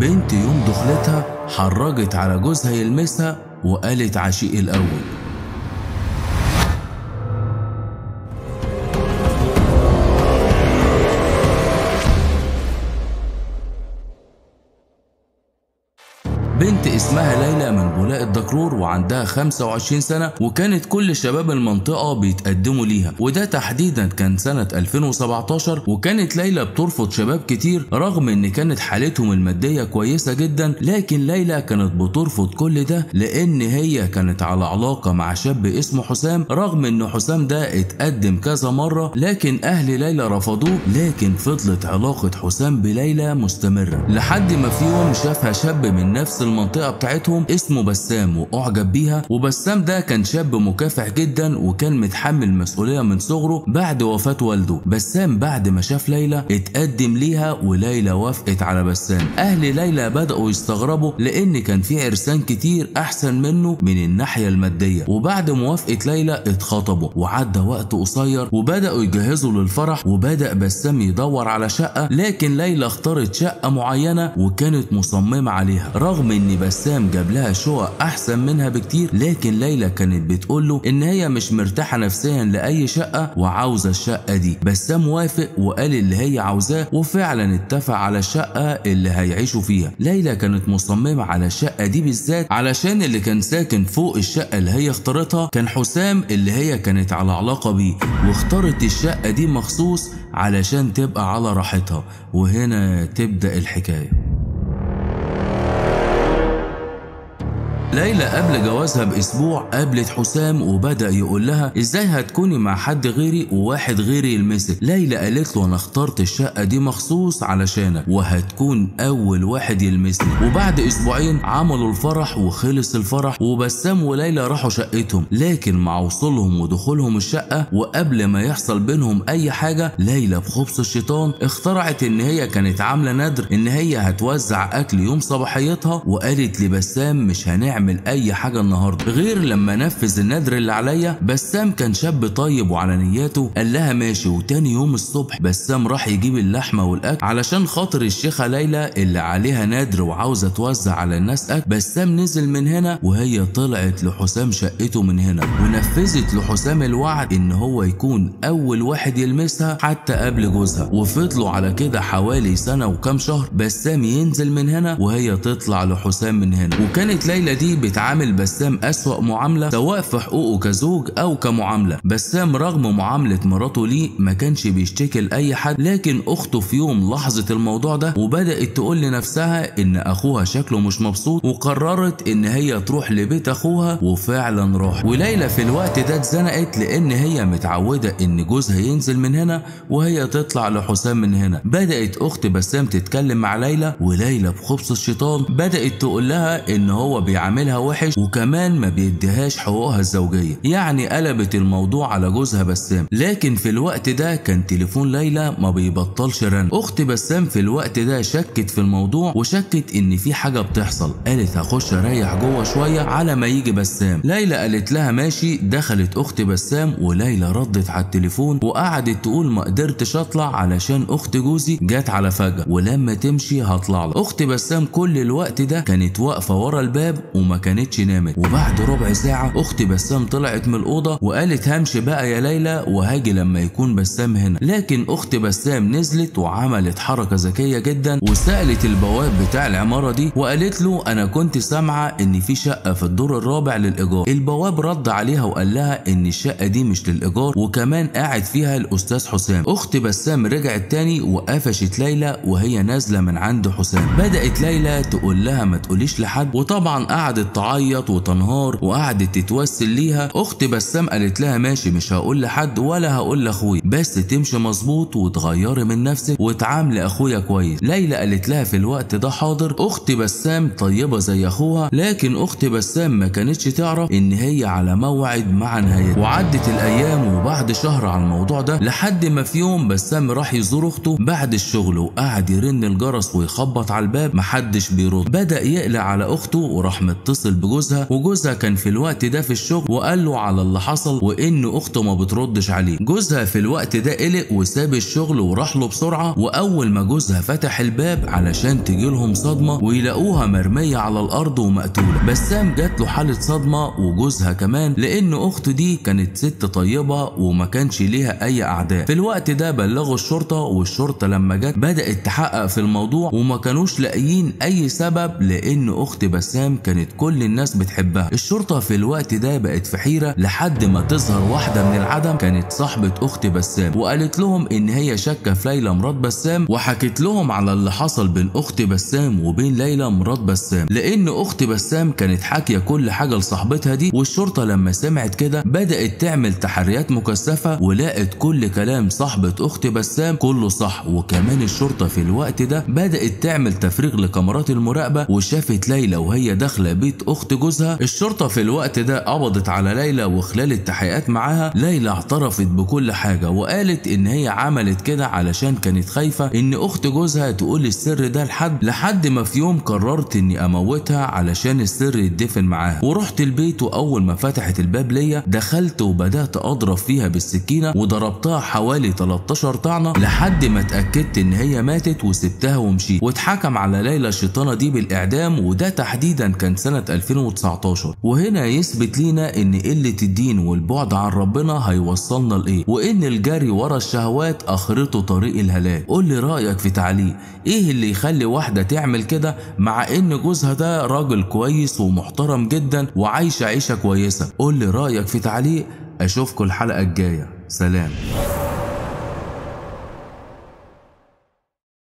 بنت يوم دخلتها حرجت على جوزها يلمسها وقالت عشيق الأول بنت اسمها ليلى من بولاق الدكرور وعندها 25 سنة وكانت كل شباب المنطقة بيتقدموا ليها وده تحديدا كان سنة 2017 وكانت ليلى بترفض شباب كتير رغم ان كانت حالتهم المادية كويسة جدا لكن ليلى كانت بترفض كل ده لان هي كانت على علاقة مع شاب اسمه حسام رغم ان حسام ده اتقدم كذا مرة لكن اهل ليلى رفضوه لكن فضلت علاقة حسام بليلى مستمرة لحد ما في يوم شافها شاب من نفس المنطقة بتاعتهم اسمه بسام وأعجب بيها وبسام ده كان شاب مكافح جدا وكان متحمل مسؤولية من صغره بعد وفاة والده بسام بعد ما شاف ليلى اتقدم ليها وليلى وافقت على بسام أهل ليلى بدأوا يستغربوا لأن كان في عرسان كتير أحسن منه من الناحية المادية وبعد موافقة ليلى اتخطبوا وعدى وقت قصير وبدأوا يجهزوا للفرح وبدأ بسام يدور على شقة لكن ليلى اختارت شقة معينة وكانت مصممة عليها رغم ان بسام جاب لها شقق احسن منها بكتير لكن ليلى كانت بتقول له ان هي مش مرتاحه نفسيا لاي شقه وعاوزه الشقه دي بسام وافق وقال اللي هي عاوزاه وفعلا اتفق على الشقه اللي هيعيشوا فيها ليلى كانت مصممه على الشقه دي بالذات علشان اللي كان ساكن فوق الشقه اللي هي اختارتها كان حسام اللي هي كانت على علاقه بيه واختارت الشقه دي مخصوص علشان تبقى على راحتها وهنا تبدا الحكايه ليلى قبل جوازها باسبوع قابلت حسام وبدا يقول لها ازاي هتكوني مع حد غيري وواحد غيري يلمسك ليلى قالت له انا اخترت الشقه دي مخصوص علشانك وهتكون اول واحد يلمسني وبعد اسبوعين عملوا الفرح وخلص الفرح وبسام وليلى راحوا شقتهم لكن مع وصولهم ودخولهم الشقه وقبل ما يحصل بينهم اي حاجه ليلى بخبص الشيطان اخترعت ان هي كانت عامله ندر ان هي هتوزع اكل يوم صباحيتها وقالت لبسام مش هنعمل اعمل اي حاجه النهارده غير لما نفذ النذر اللي عليا بسام كان شاب طيب وعلى نياته قال لها ماشي وتاني يوم الصبح بسام راح يجيب اللحمه والاكل علشان خاطر الشيخه ليلى اللي عليها نادر وعاوزه توزع على الناس اكل بسام نزل من هنا وهي طلعت لحسام شقته من هنا ونفذت لحسام الوعد ان هو يكون اول واحد يلمسها حتى قبل جوزها وفضلوا على كده حوالي سنه وكام شهر بسام ينزل من هنا وهي تطلع لحسام من هنا وكانت ليلى دي بتعامل بسام أسوأ معاملة سواء في حقوقه كزوج أو كمعاملة بسام رغم معاملة مراته ليه ما كانش بيشتكي لأي حد لكن أخته في يوم لاحظت الموضوع ده وبدأت تقول لنفسها إن أخوها شكله مش مبسوط وقررت إن هي تروح لبيت أخوها وفعلا راح وليلى في الوقت ده اتزنقت لأن هي متعودة إن جوزها ينزل من هنا وهي تطلع لحسام من هنا بدأت أخت بسام تتكلم مع ليلى وليلى بخبص الشيطان بدأت تقول لها إن هو بيعاملها وحش وكمان ما بيديهاش حقوقها الزوجية يعني قلبت الموضوع على جوزها بسام لكن في الوقت ده كان تليفون ليلى ما بيبطلش رن اخت بسام في الوقت ده شكت في الموضوع وشكت ان في حاجة بتحصل قالت هخش اريح جوه شوية على ما يجي بسام ليلى قالت لها ماشي دخلت اخت بسام وليلى ردت على التليفون وقعدت تقول ما قدرتش اطلع علشان اخت جوزي جت على فجأة ولما تمشي هطلع لك اخت بسام كل الوقت ده كانت واقفة ورا الباب وما كانتش نامت وبعد ربع ساعة أختي بسام طلعت من الأوضة وقالت همشي بقى يا ليلى وهاجي لما يكون بسام هنا لكن أخت بسام نزلت وعملت حركة ذكية جدا وسألت البواب بتاع العمارة دي وقالت له أنا كنت سامعة إن في شقة في الدور الرابع للإيجار البواب رد عليها وقال لها إن الشقة دي مش للإيجار وكمان قاعد فيها الأستاذ حسام أخت بسام رجعت تاني وقفشت ليلى وهي نازلة من عند حسام بدأت ليلى تقول لها ما تقوليش لحد وطبعا قعدت تعيط وتنهار وقعدت تتوسل ليها اخت بسام قالت لها ماشي مش هقول لحد ولا هقول لاخويا بس تمشي مظبوط وتغيري من نفسك وتعاملي اخويا كويس ليلى قالت لها في الوقت ده حاضر اخت بسام طيبه زي اخوها لكن اخت بسام ما كانتش تعرف ان هي على موعد مع نهايتها وعدت الايام وبعد شهر على الموضوع ده لحد ما في يوم بسام راح يزور اخته بعد الشغل وقعد يرن الجرس ويخبط على الباب محدش بيرد بدا يقلق على اخته وراح تتصل بجوزها وجوزها كان في الوقت ده في الشغل وقال له على اللي حصل وان اخته ما بتردش عليه جوزها في الوقت ده قلق وساب الشغل وراح له بسرعه واول ما جوزها فتح الباب علشان تجي لهم صدمه ويلاقوها مرميه على الارض ومقتوله بسام جات له حاله صدمه وجوزها كمان لان اخته دي كانت ست طيبه وما كانش ليها اي اعداء في الوقت ده بلغوا الشرطه والشرطه لما جت بدات تحقق في الموضوع وما كانوش لاقيين اي سبب لان اخت بسام كانت كل الناس بتحبها الشرطه في الوقت ده بقت في حيره لحد ما تظهر واحده من العدم كانت صاحبه اخت بسام وقالت لهم ان هي شاكه في ليلى مرات بسام وحكت لهم على اللي حصل بين اخت بسام وبين ليلى مرات بسام لان اخت بسام كانت حاكيه كل حاجه لصاحبتها دي والشرطه لما سمعت كده بدات تعمل تحريات مكثفه ولقت كل كلام صاحبه اخت بسام كله صح وكمان الشرطه في الوقت ده بدات تعمل تفريغ لكاميرات المراقبه وشافت ليلى وهي داخله بيت اخت جوزها الشرطه في الوقت ده قبضت على ليلى وخلال التحقيقات معاها ليلى اعترفت بكل حاجه وقالت ان هي عملت كده علشان كانت خايفه ان اخت جوزها تقول السر ده لحد لحد ما في يوم قررت اني اموتها علشان السر يتدفن معاها ورحت البيت واول ما فتحت الباب ليا دخلت وبدات اضرب فيها بالسكينه وضربتها حوالي 13 طعنه لحد ما اتاكدت ان هي ماتت وسبتها ومشيت واتحكم على ليلى الشيطانه دي بالاعدام وده تحديدا كان سنه 2019 وهنا يثبت لينا ان قله الدين والبعد عن ربنا هيوصلنا لايه وان الجري ورا الشهوات اخرته طريق الهلاك قول لي رايك في تعليق ايه اللي يخلي واحده تعمل كده مع ان جوزها ده راجل كويس ومحترم جدا وعايشه عيشه كويسه قول لي رايك في تعليق اشوفكم الحلقه الجايه سلام